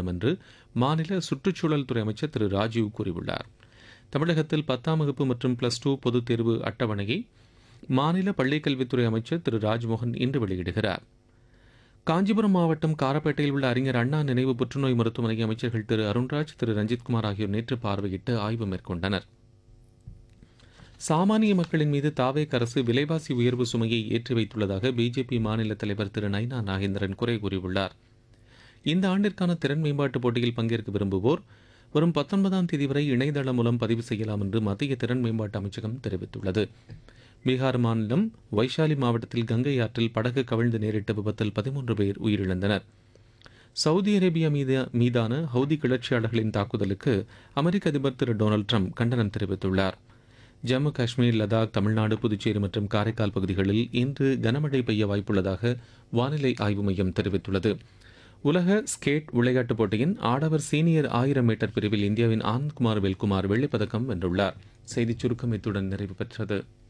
மேற்கொள்ளப்படும் என்று மாநில சுற்றுச்சூழல் துறை அமைச்சர் திரு ராஜீவ் கூறியுள்ளார் தமிழகத்தில் பத்தாம் வகுப்பு மற்றும் பிளஸ் டூ பொதுத் தேர்வு அட்டவணையை மாநில பள்ளிக்கல்வித்துறை அமைச்சர் திரு ராஜ்மோகன் இன்று வெளியிடுகிறார் காஞ்சிபுரம் மாவட்டம் காரப்பேட்டையில் உள்ள அறிஞர் அண்ணா நினைவு புற்றுநோய் மருத்துவமனை அமைச்சர்கள் திரு அருண்ராஜ் திரு ரஞ்சித்குமார் ஆகியோர் நேற்று பார்வையிட்டு ஆய்வு மேற்கொண்டனர் சாமானிய மக்களின் மீது தாவேக் அரசு விலைவாசி உயர்வு சுமையை ஏற்றி வைத்துள்ளதாக பிஜேபி மாநில தலைவர் திரு நைனா நாகேந்திரன் குறை கூறியுள்ளார் இந்த ஆண்டிற்கான திறன் மேம்பாட்டு போட்டியில் பங்கேற்க விரும்புவோர் வரும் பத்தொன்பதாம் தேதி வரை இணையதளம் மூலம் பதிவு செய்யலாம் என்று மத்திய திறன் மேம்பாட்டு அமைச்சகம் தெரிவித்துள்ளது பீகார் மாநிலம் வைஷாலி மாவட்டத்தில் கங்கை ஆற்றில் படகு கவிழ்ந்து நேரிட்ட விபத்தில் பதிமூன்று பேர் உயிரிழந்தனர் சவுதி அரேபியா மீது மீதான ஹவுதி கிளர்ச்சியாளர்களின் தாக்குதலுக்கு அமெரிக்க அதிபர் திரு டொனால்டு ட்ரம்ப் கண்டனம் தெரிவித்துள்ளார் ஜம்மு காஷ்மீர் லடாக் தமிழ்நாடு புதுச்சேரி மற்றும் காரைக்கால் பகுதிகளில் இன்று கனமழை பெய்ய வாய்ப்புள்ளதாக வானிலை ஆய்வு மையம் தெரிவித்துள்ளது உலக ஸ்கேட் விளையாட்டுப் போட்டியின் ஆடவர் சீனியர் ஆயிரம் மீட்டர் பிரிவில் இந்தியாவின் ஆனந்த்குமார் வெல்குமார் வெள்ளிப்பதக்கம் வென்றுள்ளார் செய்திச் சுருக்கம் இத்துடன் நிறைவு பெற்றது